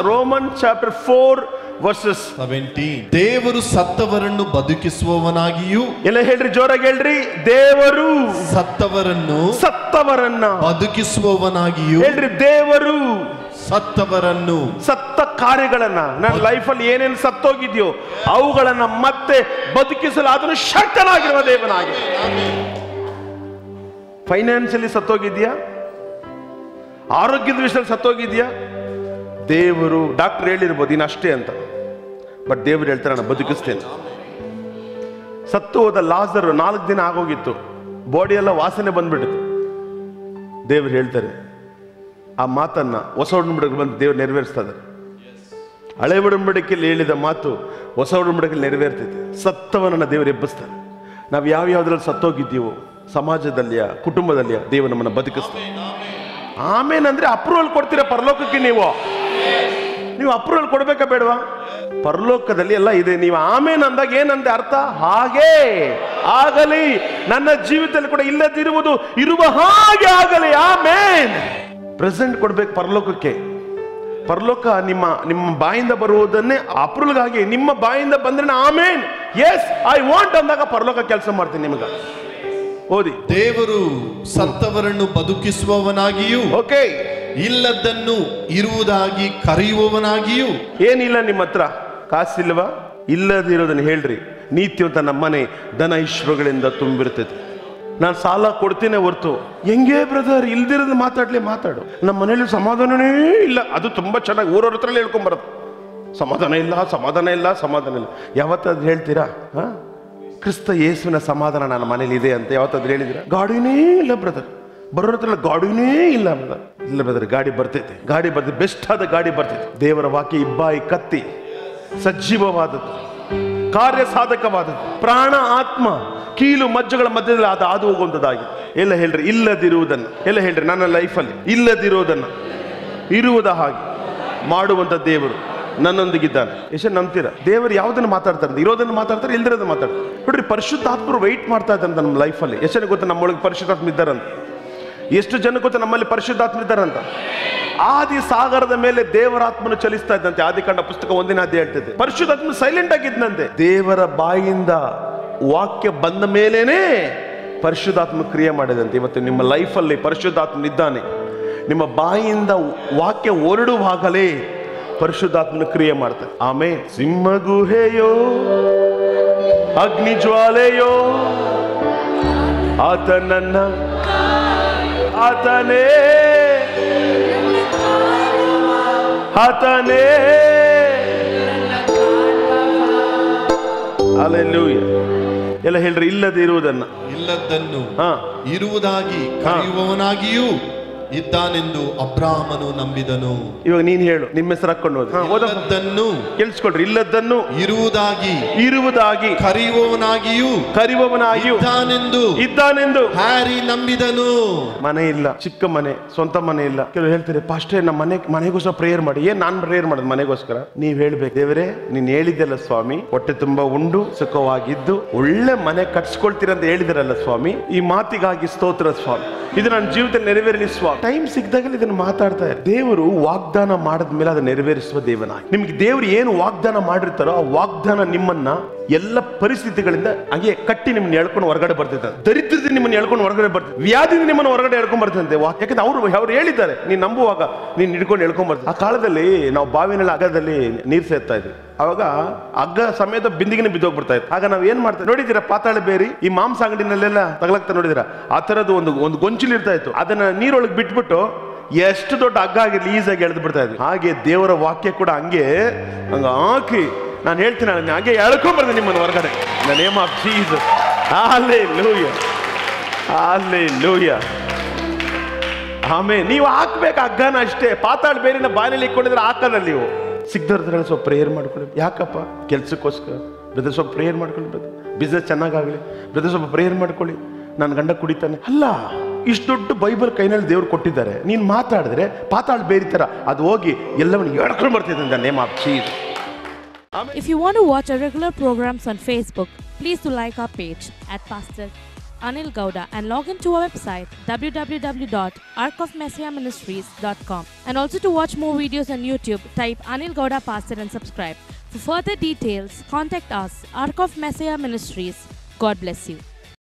Roman chapter four verses seventeen ದೇವರು ಸತ್ತವರನ್ನು ಬದುಕಿಸುವವನಾಗಿಯೂ ಎಲ್ಲ ಹೇಳ್ರಿ ಜೋರಾಗಿ ಹೇಳ್ರಿ ದೇವರು ಸತ್ತವರನ್ನು ಸತ್ತವರನ್ನ ಬದುಕಿಸುವವನಾಗಿಯೂ ಹೇಳ್ರಿ ದೇವರು ಸತ್ತವರನ್ನು ಸತ್ತ ಕಾರ್ಯಗಳನ್ನ ನನ್ನ ಲೈಫಲ್ಲಿ ಏನೇನು ಸತ್ತೋಗಿದ್ಯೋ ಅವುಗಳನ್ನ ಮತ್ತೆ ಬದುಕಿಸಲು ಅದನ್ನು ಶಕ್ತನಾಗಿರುವ ದೇವನಾಗಿ ಫೈನಾನ್ಷಿಯಲಿ ಸತ್ತೋಗಿದ್ಯಾ ಆರೋಗ್ಯದ ವಿಷಯದಲ್ಲಿ ಸತ್ತೋಗಿದ್ಯಾ ದೇವರು ಡಾಕ್ಟರ್ ಹೇಳಿರ್ಬೋದು ಇನ್ನು ಅಷ್ಟೇ ಅಂತ ಬಟ್ ದೇವರು ಹೇಳ್ತಾರೆ ನಾನು ಬದುಕಿಸ್ತೇನೆ ಸತ್ತು ಹೋದ ಲಾಸರು ನಾಲ್ಕು ದಿನ ಆಗೋಗಿತ್ತು ಬಾಡಿ ಎಲ್ಲ ವಾಸನೆ ಬಂದ್ಬಿಟ್ಟಿತ್ತು ದೇವರು ಹೇಳ್ತಾರೆ ಆ ಮಾತನ್ನ ಹೊಸ ಒಡಂಬಡಿಕೆ ಬಂದು ದೇವರು ನೆರವೇರಿಸ್ತಾ ಇದ್ದಾರೆ ಹಳೆ ಒಡಂಬಡಿಕೆಯಲ್ಲಿ ಹೇಳಿದ ಮಾತು ಹೊಸ ಒಡಂಬಡಿಕೆಯಲ್ಲಿ ನೆರವೇರ್ತೈತೆ ಸತ್ತವನನ್ನ ದೇವರು ಎಬ್ಬಿಸ್ತಾರೆ ನಾವು ಯಾವ ಯಾವ್ದ್ರಲ್ಲಿ ಸತ್ತೋಗಿದ್ದೀವೋ ಸಮಾಜದಲ್ಲಿಯ ಕುಟುಂಬದಲ್ಲಿಯ ದೇವರು ನಮ್ಮನ್ನು ಬದುಕಿಸ್ತಾರೆ ಆಮೇಲೆ ಅಂದ್ರೆ ಅಪ್ರೂವಲ್ ಕೊಡ್ತೀರಾ ಪರಲೋಕಕ್ಕೆ ನೀವು ನೀವು ಅಪ್ರೂವಲ್ ಕೊಡ್ಬೇಕಾ ಬೇಡವಾ ಪರಲೋಕದಲ್ಲಿ ಎಲ್ಲ ಇದೆ ನೀವು ಆಮೇನ್ ಅಂದಾಗ ಏನಂತೆ ಅರ್ಥ ಹಾಗೆ ಆಗಲಿ ನನ್ನ ಜೀವಿತದಲ್ಲಿ ಕೂಡ ಇಲ್ಲದಿರುವುದು ಇರುವ ಹಾಗೆ ಆಗಲಿ ಆಮೇನ್ ಪ್ರೆಸೆಂಟ್ ಕೊಡ್ಬೇಕು ಪರಲೋಕಕ್ಕೆ ಪರಲೋಕ ನಿಮ್ಮ ನಿಮ್ಮ ಬಾಯಿಂದ ಬರುವುದನ್ನೇ ಅಪ್ರೂವಲ್ಗಾಗಿ ನಿಮ್ಮ ಬಾಯಿಂದ ಬಂದ್ರೆ ಆಮೇನ್ ಎಸ್ ಐ ವಾಂಟ್ ಅಂದಾಗ ಪರಲೋಕ ಕೆಲಸ ಮಾಡ್ತೀನಿ ನಿಮಗೆ ಓದಿ ದೇವರು ಸತ್ತವರನ್ನು ಬದುಕಿಸುವವನಾಗಿಯೂ ಓಕೆ ಇಲ್ಲದನ್ನು ಇರುವುದಾಗಿ ಕರೆಯುವವನಾಗಿಯೂ ಏನಿಲ್ಲ ನಿಮ್ಮ ಹತ್ರ ಕಾಸಿಲ್ವಾ ಇಲ್ಲದಿರೋದನ್ನ ಹೇಳ್ರಿ ನೀತಿವಂತ ನಮ್ಮನೆ ದನ ಈಶ್ವರಗಳಿಂದ ತುಂಬಿರ್ತೈತೆ ನಾನು ಸಾಲ ಕೊಡ್ತೇನೆ ಹೊರ್ತು ಹೆಂಗೆ ಬ್ರದರ್ ಇಲ್ದಿರೋದು ಮಾತಾಡ್ಲಿ ಮಾತಾಡು ನಮ್ಮ ಮನೇಲಿ ಸಮಾಧಾನನೇ ಇಲ್ಲ ಅದು ತುಂಬಾ ಚೆನ್ನಾಗಿ ಊರವ್ರ ಹತ್ರ ಹೇಳ್ಕೊಂಬರೋದು ಸಮಾಧಾನ ಇಲ್ಲ ಸಮಾಧಾನ ಇಲ್ಲ ಸಮಾಧಾನ ಇಲ್ಲ ಯಾವತ್ತಾದ್ರು ಹೇಳ್ತೀರಾ ಹಾ ಕ್ರಿಸ್ತ ಯೇಸುವಿನ ಸಮಾಧಾನ ನನ್ನ ಮನೇಲಿ ಇದೆ ಅಂತ ಯಾವತ್ತಾದ್ರು ಹೇಳಿದಿರಾ ಗಾಡಿನೇ ಇಲ್ಲ ಬ್ರದರ್ ಬರೋರ ಹತ್ರ ಗಾಡಿನೇ ಇಲ್ಲ ಬ್ರದರ್ ಇಲ್ಲ ಬ್ರದರ್ ಗಾಡಿ ಬರ್ತೈತೆ ಗಾಡಿ ಬರ್ತೈತೆ ಬೆಸ್ಟ್ ಆದ ಗಾಡಿ ಬರ್ತೈತೆ ದೇವರ ವಾಕ್ಯ ಇಬ್ಬಾಯಿ ಕತ್ತಿ ಸಜೀವವಾದದ್ದು ಕಾರ್ಯ ಸಾಧಕವಾದದ್ದು ಪ್ರಾಣ ಆತ್ಮ ಕೀಲು ಮಜ್ಜಗಳ ಮಧ್ಯದಲ್ಲಿ ಅದು ಹಾದು ಹೋಗುವಂಥದ್ದಾಗಿದೆ ಎಲ್ಲ ಹೇಳ್ರಿ ಇಲ್ಲದಿರುವುದನ್ನು ಎಲ್ಲ ಹೇಳ್ರಿ ನನ್ನ ಲೈಫಲ್ಲಿ ಇಲ್ಲದಿರುವುದನ್ನು ಇರುವುದ ಹಾಗೆ ಮಾಡುವಂಥ ದೇವರು ನನ್ನೊಂದಿಗಿದ್ದಾನೆ ಎಷ್ಟು ನಂಬ್ತೀರಾ ದೇವರು ಯಾವುದನ್ನು ಮಾತಾಡ್ತಾರೆ ಇರೋದನ್ನು ಮಾತಾಡ್ತಾರೆ ಇಲ್ದಿರೋದನ್ನು ಮಾತಾಡ್ತಾರೆ ನೋಡ್ರಿ ಪರಿಶುದ್ಧಾತ್ಮರು ವೆಯ್ಟ್ ಮಾಡ್ತಾ ಇದ್ದಾರೆ ನಮ್ಮ ಲೈಫಲ್ಲಿ ಎಷ್ಟು ಜನ ಗೊತ್ತಾ ನಮ್ಮೊಳಗೆ ಪರಿಶುದ್ಧಾತ್ಮ ಇದ್ದಾರಂತ ಎಷ್ಟು ಜನ ಗೊತ್ತಾ ನಮ್ಮಲ್ಲಿ ಪರಿಶುದ್ಧಾತ್ಮ ಇದ್ದಾರಂತ ಆದಿ ಸಾಗರದ ಮೇಲೆ ದೇವರಾತ್ಮನು ಚಲಿಸ್ತಾ ಇದ್ದಂತೆ ಆದಿಕಾಂಡ ಪುಸ್ತಕ ಒಂದಿನ ಅದೇ ಹೇಳ್ತಿದ್ದೆ ಪರಿಶುದ್ಧಾತ್ಮ ಸೈಲೆಂಟ್ ಆಗಿದ್ದಂತೆ ದೇವರ ಬಾಯಿಂದ ವಾಕ್ಯ ಬಂದ ಮೇಲೇನೆ ಪರಿಶುದ್ಧಾತ್ಮ ಕ್ರಿಯೆ ಮಾಡಿದಂತೆ ಇವತ್ತು ನಿಮ್ಮ ಲೈಫಲ್ಲಿ ಪರಿಶುದ್ಧಾತ್ಮ ಇದ್ದಾನೆ ನಿಮ್ಮ ಬಾಯಿಂದ ವಾಕ್ಯ ಹೊರಡುವಾಗಲೇ ಪರಿಶುದ್ಧಾತ್ಮನ ಕ್ರಿಯೆ ಮಾಡ್ತಾರೆ ಆಮೇಲೆ ಸಿಂಹ ಗುಹೆಯೋ ಅಗ್ನಿ ಜ್ವಾಲೆಯೋ ಆತ ನನ್ನ ಆತನೇ ಆತನೇ ಅಲ್ಲೆಲ್ಲೂಯ ಎಲ್ಲ ಹೇಳ್ರಿ ಇಲ್ಲದೆ ಇರುವುದನ್ನ ಇಲ್ಲದನ್ನು ಹಾ ಇರುವುದಾಗಿ ಕರೆಯುವವನಾಗಿಯೂ ಇದ್ದಾನೆಂದು ಅಬ್ರಾಹ್ಮನು ನಂಬಿದನು ಇವಾಗ ನೀನ್ ಹೇಳು ನಿಮ್ಮ ಹೆಸರು ಹಾಕೊಂಡು ಹೋದ ಇಲ್ಲದನ್ನು ಕೇಳಿಸ್ಕೊಳ್ರಿ ಇಲ್ಲದನ್ನು ಇರುವುದಾಗಿ ಇರುವುದಾಗಿ ಕರೆಯುವವನಾಗಿಯೂ ಕರಿವವನಾಗಿಯೂ ಇದ್ದಾನೆಂದು ಇದ್ದಾನೆಂದು ಹ್ಯಾರಿ ನಂಬಿದನು ಮನೆ ಇಲ್ಲ ಚಿಕ್ಕ ಮನೆ ಸ್ವಂತ ಮನೆ ಇಲ್ಲ ಕೆಲವು ಹೇಳ್ತಾರೆ ಪಾಸ್ಟೇ ನಮ್ಮ ಮನೆ ಮನೆಗೋಸ್ಕರ ಪ್ರೇಯರ್ ಮಾಡಿ ಏನ್ ನಾನ್ ಪ್ರೇಯರ್ ಮಾಡೋದು ಮನೆಗೋಸ್ಕರ ನೀವ್ ಹೇಳ್ಬೇಕು ದೇವರೇ ನೀನ್ ಹೇಳಿದ್ದೆಲ್ಲ ಸ್ವಾಮಿ ಹೊಟ್ಟೆ ತುಂಬಾ ಉಂಡು ಸುಖವಾಗಿದ್ದು ಒಳ್ಳೆ ಮನೆ ಕಟ್ಸ್ಕೊಳ್ತೀರ ಅಂತ ಹೇಳಿದಿರಲ್ಲ ಸ್ವಾಮಿ ಈ ಮಾತಿಗಾಗಿ ಸ್ತೋತ್ರ ಸ್ವಾಮಿ ಇದು ನನ್ನ ಜೀವಿತದಲ್ಲಿ ನೆರವೇರಲಿ ಸ್ವಾಮಿ ಟೈಮ್ ಸಿಕ್ಕಿದಾಗಲೇ ಇದನ್ನು ಮಾತಾಡ್ತಾ ಇದ್ದಾರೆ ದೇವರು ವಾಗ್ದಾನ ಮಾಡಿದ ಮೇಲೆ ಅದನ್ನ ನೆರವೇರಿಸುವ ದೇವನಾಗಿ ನಿಮ್ಗೆ ದೇವರು ಏನು ವಾಗ್ದಾನ ಮಾಡಿರ್ತಾರೋ ಆ ವಾಗ್ದಾನ ನಿಮ್ಮನ್ನ ಎಲ್ಲ ಪರಿಸ್ಥಿತಿಗಳಿಂದ ಹಂಗೆ ಕಟ್ಟಿ ನಿಮ್ಮನ್ನ ಎಳ್ಕೊಂಡು ಹೊರಗಡೆ ಬರ್ತಿದ್ದ ದರಿದ್ರದಿಂದ ನಿಮ್ಮನ್ನ ಎಳ್ಕೊಂಡು ಹೊರಗಡೆ ಬರ್ತಿದ್ದ ವ್ಯಾಧಿಯಿಂದ ನಿಮ್ಮನ್ನ ಹೊರಗಡೆ ಎಳ್ಕೊಂಡ್ ಬರ್ತಂತೆ ವಾ- ಯಾಕಂದ್ರೆ ಅವರು ಅವ್ರು ಹೇಳಿದ್ದಾರೆ ನೀನ್ ನಂಬುವಾಗ ನೀನ್ ಹಿಡ್ಕೊಂಡು ಎಳ್ಕೊಂಡ್ ಬರ್ತೀವಿ ಆ ಕಾಲದಲ್ಲಿ ನಾವು ಬಾವಿನಲ್ಲಿ ಅಗದಲ್ಲಿ ನೀರು ಸೇರ್ತಾ ಇದ್ವಿ ಅವಾಗ ಹಗ್ಗ ಸಮೇತ ಬಿಂದಿಗೆನೆ ಬಿದ್ದೋಗ್ಬಿಡ್ತಾ ಇತ್ತು ಆಗ ನಾವ್ ಏನ್ ಮಾಡ್ತೇವೆ ನೋಡಿದ್ದೀರಾ ಪಾತಾಳ ಬೇರಿ ಈ ಮಾಂಸ ಅಂಗಡಿನಲ್ಲೆಲ್ಲ ತಗಲಾಗ್ತಾ ನೋಡಿದಿರಾ ಆ ತರದ್ದು ಒಂದು ಒಂದು ಗೊಂಚಿಲ್ ಇರ್ತಾ ಇತ್ತು ಅದನ್ನ ನೀರೊಳಗೆ ಬಿಟ್ಬಿಟ್ಟು ಎಷ್ಟು ದೊಡ್ಡ ಹಗ್ಗ ಆಗಿರ್ಲಿ ಈಸಾಗಿ ಎಳೆದು ಬಿಡ್ತಾ ಇದ್ವಿ ಹಾಗೆ ದೇವರ ವಾಕ್ಯ ಕೂಡ ಹಂಗೆ ಹಂಗ ಹಾಕಿ ನಾನು ಹೇಳ್ತೀನಿ ನಾನು ಹಾಗೆ ಎಳ್ಕೊಂಬರ್ತೀನಿ ನಿಮ್ಮನ್ನು ಹೊರಗಡೆ ದ ನೇಮ್ ಆಫ್ ಜೀಸಸ್ ಅಲ್ಲೇ ಲೂಯ ಅಲ್ಲೇ ಲೂಯ ಆಮೇಲೆ ನೀವು ಹಾಕ್ಬೇಕು ಹಗ್ಗನ ಅಷ್ಟೇ ಪಾತಾಳ ಬೇರಿನ ಬಾಯಲ್ಲಿ ಇಟ್ಕೊಂಡಿದ್ರೆ ಹಾಕಲ್ಲ ನೀವು ಸಿಗ್ದವ್ರದ್ರಲ್ಲಿ ಸ್ವಲ್ಪ ಪ್ರೇಯರ್ ಮಾಡ್ಕೊಳ್ಳಿ ಯಾಕಪ್ಪ ಕೆಲ್ಸಕ್ಕೋಸ್ಕರ ಬ್ರದರ್ ಸ್ವಲ್ಪ ಪ್ರೇಯರ್ ಮಾಡ್ಕೊಳ್ಳಿ ಬ್ರದರ್ ಬಿಸ್ನೆಸ್ ಚೆನ್ನಾಗಾಗಲಿ ಬ್ರದರ್ ಸ್ವಲ್ಪ ಪ್ರೇಯರ್ ಮಾಡ್ಕೊಳ್ಳಿ ನನ್ನ ಗಂಡ ಕುಡಿತಾನೆ ಅಲ್ಲ ಇಷ್ಟು ದೊಡ್ಡ ಬೈಬಲ್ ಕೈನಲ್ಲಿ ದೇವ್ರು ಕೊಟ್ಟಿದ್ದಾರೆ ನೀನು ಮಾತಾಡಿದ್ರೆ ಪಾತಾಳ ಬೇರೆ ಥರ ಅದು ಹೋಗಿ ಎಲ್ಲವನ್ನು ಹೇಳ್ಕೊಂಡು ಬರ್ತಿದ್ದೆ name of Jesus If you want to watch our regular programs on Facebook, please do like our page at Pastor Anil Gowda and log into our website www.arcofmessiahministries.com. And also to watch more videos on YouTube, type Anil Gowda Pastor and subscribe. For further details, contact us, Arc of Messiah Ministries. God bless you.